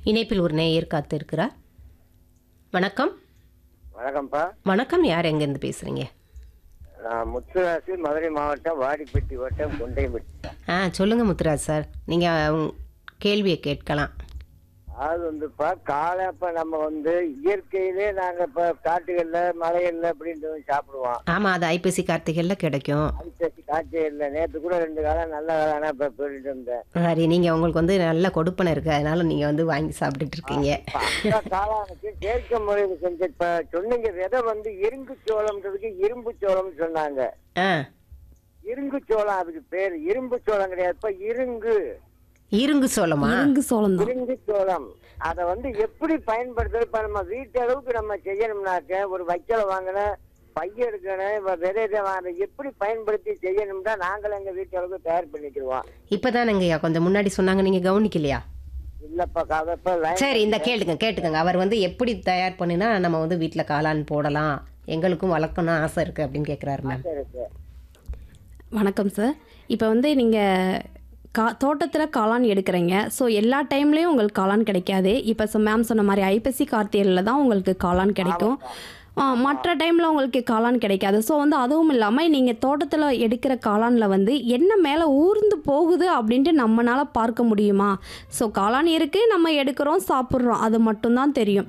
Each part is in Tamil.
இணைப்பில் ஒரு நேயர் காத்திருக்கிறார் வணக்கம் வணக்கம்ப்பா வணக்கம் யார் எங்கேருந்து பேசுகிறீங்க நான் முத்துராசு மதுரை மாவட்டம் வாடிப்பட்டி வட்டம் கொண்டைப்பட்டி ஆ சொல்லுங்கள் முத்துராஜ் சார் நீங்கள் கேள்வியை கேட்கலாம் அது வந்துப்பா காலை இப்ப நம்ம வந்து இயற்கையிலே நாங்க இப்ப காட்டுகள்ல மலைகள்ல அப்படின்ட்டு வந்து சாப்பிடுவோம் ஆமாம் அது ஐப்பசி கார்த்திகையில் கிடைக்கும் அரிசி காய்ச்சல் இல்லை நேற்று கூட ரெண்டு காலம் நல்ல காலம் இப்ப போயிட்டு இருந்தேன் சரி நீங்கள் உங்களுக்கு வந்து நல்ல கொடுப்பனை இருக்குது அதனால நீங்கள் வந்து வாங்கி சாப்பிட்டுட்டு இருக்கீங்க இப்ப அந்த காளானுக்கு செயற்கை முறையில் செஞ்ச இப்ப சொன்னீங்க விதை வந்து இரும்பு சோளம்ன்றதுக்கு இரும்பு சோளம்னு சொன்னாங்க ஆ இருங்கு சோளம் அதுக்கு பேர் இரும்பு சோளம் கிடையாது இப்ப இருங்கு இருங்கு சோளமா இருங்கு சோளம் தான் இருங்கு சோளம் அதை வந்து எப்படி பயன்படுத்துறது இப்ப நம்ம வீட்டு அளவுக்கு நம்ம செய்யணும்னாக்க ஒரு வைக்கலை வாங்கணும் பைய எடுக்கணும் இப்ப விதை இதை வாங்கணும் எப்படி பயன்படுத்தி செய்யணும்னா நாங்களும் எங்க வீட்டு அளவுக்கு தயார் பண்ணிக்கிடுவோம் இப்போ தானேங்கய்யா கொஞ்சம் முன்னாடி சொன்னாங்க நீங்கள் கவனிக்கலையா இல்லப்பா கதப்ப லைன் சரி இந்த கேளுங்க கேட்டுக்கங்க அவர் வந்து எப்படி தயார் பண்ணினா நம்ம வந்து வீட்டில் காளான் போடலாம் எங்களுக்கும் வளர்க்கணும் ஆசை இருக்குது அப்படின்னு கேட்குறாரு மேம் இருக்கு வணக்கம் சார் இப்போ வந்து நீங்கள் கா தோட்டத்தில் காளான் எடுக்கிறீங்க ஸோ எல்லா டைம்லேயும் உங்களுக்கு காளான் கிடைக்காது இப்போ சொ மேம் சொன்ன மாதிரி ஐப்பசி கார்த்திகையில் தான் உங்களுக்கு காளான் கிடைக்கும் ஆ, மற்ற டைமில் உங்களுக்கு காளான் கிடைக்காது ஸோ வந்து அதுவும் இல்லாமல் நீங்கள் தோட்டத்தில் எடுக்கிற காளானில் வந்து என்ன மேலே ஊர்ந்து போகுது அப்படின்ட்டு நம்மளால் பார்க்க முடியுமா ஸோ காளான் இருக்குது நம்ம எடுக்கிறோம் சாப்பிட்றோம் அது மட்டும்தான் தெரியும்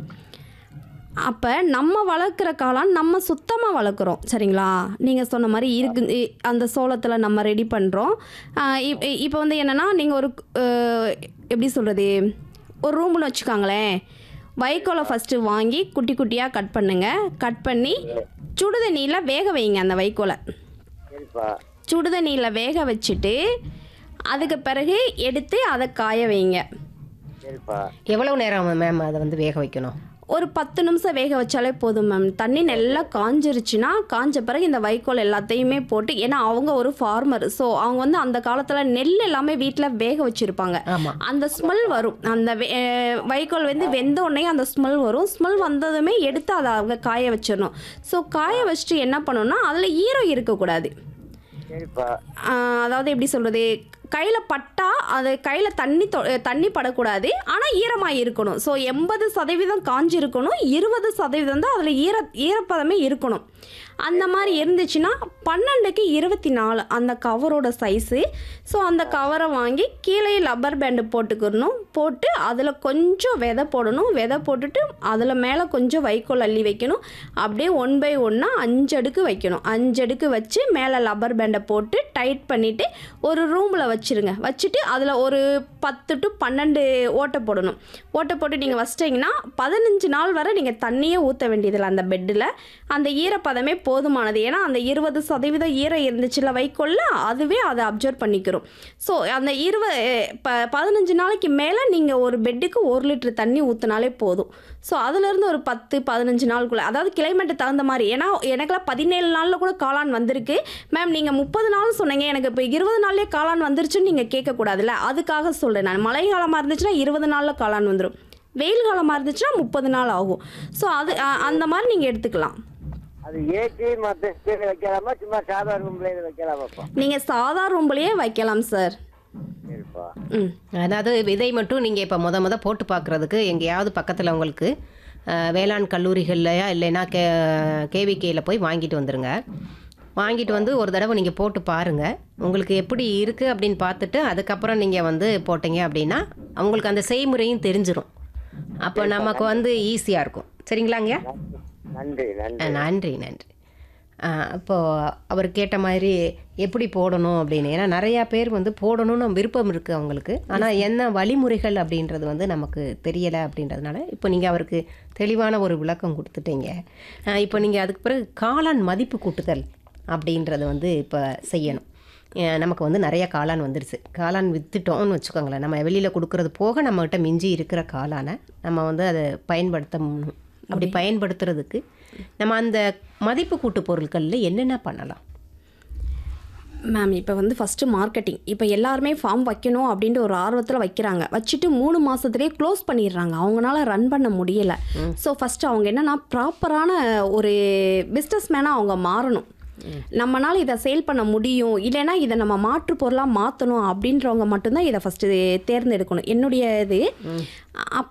அப்போ நம்ம வளர்க்குற காளான் நம்ம சுத்தமாக வளர்க்குறோம் சரிங்களா நீங்கள் சொன்ன மாதிரி இருக்கு இ- அந்த சோளத்தில் நம்ம ரெடி பண்ணுறோம் இப்போ வந்து என்னென்னா நீங்கள் ஒரு அஹ், எப்படி சொல்கிறது ஒரு ரூம்னு வச்சுக்காங்களேன் வைக்கோலை ஃபஸ்ட்டு வாங்கி குட்டி குட்டியாக கட் பண்ணுங்க கட் பண்ணி சுடுதண்ணியில் வேக வைங்க அந்த வைக்கோலை சரிப்பா சுடுதண்ணியில் வேக வச்சுட்டு அதுக்கு பிறகு எடுத்து அதை காய வைங்க சரிப்பா எவ்வளவு நேரம் மேம் அதை வந்து வேக வைக்கணும் ஒரு பத்து நிமிஷம் வேக வச்சாலே போதும் மேம் தண்ணி நல்லா காஞ்சிருச்சுன்னா காஞ்ச பிறகு இந்த வைக்கோல் எல்லாத்தையுமே போட்டு ஏன்னா அவங்க ஒரு ஃபார்மர் ஸோ அவங்க வந்து அந்த காலத்தில் நெல் எல்லாமே வீட்டில் வேக வச்சுருப்பாங்க ஆமாம் அந்த ஸ்மெல் வரும் அந்த வே- அஹ் வைக்கோல் வந்து வெந்த உடனே அந்த ஸ்மெல் வரும் ஸ்மெல் வந்ததுமே எடுத்து அதை அவங்க காய வச்சிடணும் ஸோ காய வச்சுட்டு என்ன பண்ணணும்னா அதில் ஈரம் இருக்கக்கூடாது சரிப்பா ஆஹ் அதாவது எப்படி சொல்கிறது கையில் பட்டா அது கையில் தண்ணி தொ தண்ணி படக்கூடாது ஆனால் ஈரமாக இருக்கணும் ஸோ எண்பது சதவீதம் காஞ்சி இருக்கணும் இருபது சதவீதம் தான் அதில் ஈர ஈரப்பதமே இருக்கணும் அந்த மாதிரி இருந்துச்சுன்னா பன்னெண்டுக்கு இருபத்தி நாலு அந்த கவரோட சைஸு ஸோ அந்த கவரை வாங்கி கீழே லப்பர் பேண்டு போட்டுக்கணும் போட்டு அதில் கொஞ்சம் விதை போடணும் விதை போட்டுட்டு அதில் மேலே கொஞ்சம் வைக்கோல் அள்ளி வைக்கணும் அப்படியே ஒன் பை ஒன்னாக அஞ்சு அடுக்கு வைக்கணும் அஞ்சு அடுக்கு வச்சு மேலே லப்பர் பேண்டை போட்டு டைட் பண்ணிவிட்டு ஒரு ரூமில் வச்சுருங்க வச்சுட்டு அதில் ஒரு பத்து டு பன்னெண்டு ஓட்டை போடணும் ஓட்டை போட்டு நீங்கள் வச்சிட்டிங்கன்னா பதினஞ்சு நாள் வரை நீங்கள் தண்ணியே ஊற்ற வேண்டியதில்லை அந்த பெட்டில் அந்த ஈரப்பதமே போதுமானது ஏன்னா அந்த இருபது சதவீதம் ஈரம் இருந்துச்சுல வைக்கோல்ல அதுவே அதை அப்சர்வ் பண்ணிக்கிறோம் ஸோ அந்த இருபது ப பதினஞ்சு நாளைக்கு மேலே நீங்கள் ஒரு பெட்டுக்கு ஒரு லிட்டர் தண்ணி ஊற்றினாலே போதும் ஸோ அதுலேருந்து ஒரு பத்து பதினஞ்சு நாளுக்குள்ளே அதாவது கிளைமேட்டு தகுந்த மாதிரி ஏன்னா எனக்குலாம் பதினேழு நாளில் கூட காளான் வந்திருக்கு மேம் நீங்கள் முப்பது நாள் சொன்னீங்க எனக்கு இப்போ இருபது நாள்லேயே காளான் வந்துருச்சுன்னு நீங்கள் கேட்கக்கூடாதுல்ல அதுக்காக சொல்கிறேன் நான் மழை காலமாக இருந்துச்சுன்னா இருபது நாளில் காளான் வந்துடும் வெயில் காலமாக இருந்துச்சுன்னா முப்பது நாள் ஆகும் ஸோ அது அ- அந்த மாதிரி நீங்கள் எடுத்துக்கலாம் அது ஏற்றி மற்ற ஸ்டேல வைக்கலாமா சும்மா சாதாரண ரூம்ல வைக்கலாமாப்பா நீங்கள் சாதா ரூம்லேயே வைக்கலாம் சார் சரிப்பா ம் அதாவது விதை மட்டும் நீங்கள் இப்போ முத முத போட்டு பார்க்குறதுக்கு எங்கேயாவது பக்கத்தில் உங்களுக்கு அஹ், வேளாண் கல்லூரிகள்லையா இல்லைன்னா கே கேவிகேயில் போய் வாங்கிட்டு வந்துடுங்க வாங்கிட்டு வந்து ஒரு தடவை நீங்கள் போட்டு பாருங்கள் உங்களுக்கு எப்படி இருக்குது அப்படின்னு பார்த்துட்டு அதுக்கப்புறம் நீங்கள் வந்து போட்டீங்க அப்படின்னா உங்களுக்கு அந்த செய்முறையும் தெரிஞ்சிரும் அப்போ நமக்கு வந்து ஈஸியாக இருக்கும் சரிங்களாங்க நன்றி நன்றி அஹ், நன்றி நன்றி அஹ், அப்போ அவர் கேட்ட மாதிரி எப்படி போடணும் அப்படின்னு ஏன்னா நிறையா பேர் வந்து போடணும்னு விருப்பம் இருக்குது அவங்களுக்கு ஆனால் என்ன வழிமுறைகள் அப்படின்றது வந்து நமக்கு தெரியலை அப்படின்றதுனால இப்போ நீங்கள் அவருக்கு தெளிவான ஒரு விளக்கம் கொடுத்துட்டீங்க அஹ், இப்போ நீங்கள் அதுக்கு பிறகு காளான் மதிப்பு கூட்டுதல் அப்படின்றது வந்து இப்போ செய்யணும் அஹ், நமக்கு வந்து நிறைய காளான் வந்துருச்சு காளான் வித்துட்டோம்னு வச்சுக்கோங்களேன் நம்ம வெளியில் கொடுக்கறது போக நம்மகிட்ட மிஞ்சி இருக்கிற காளானை நம்ம வந்து அதை பயன்படுத்த மு- அப்படி பயன்படுத்துறதுக்கு நம்ம அந்த மதிப்பு கூட்டு பொருட்களில் என்னென்ன பண்ணலாம் மேம் இப்போ வந்து ஃபஸ்ட்டு மார்க்கெட்டிங் இப்போ எல்லாருமே ஃபார்ம் வைக்கணும் அப்படின்ட்டு ஒரு ஆர்வத்தில் வைக்கிறாங்க வச்சுட்டு மூணு மாதத்துலேயே க்ளோஸ் பண்ணிடுறாங்க அவங்களால ரன் பண்ண முடியலை ஸோ ஃபஸ்ட்டு அவங்க என்னென்னா ப்ராப்பரான ஒரு பிஸ்னஸ் மேனாக அவங்க மாறணும் நம்மனால இதை சேல் பண்ண முடியும் இல்லைன்னா இதை நம்ம மாற்று பொருளாக மாற்றணும் அப்படின்றவங்க மட்டும்தான் இதை ஃபஸ்ட்டு தேர்ந்தெடுக்கணும் என்னுடைய இது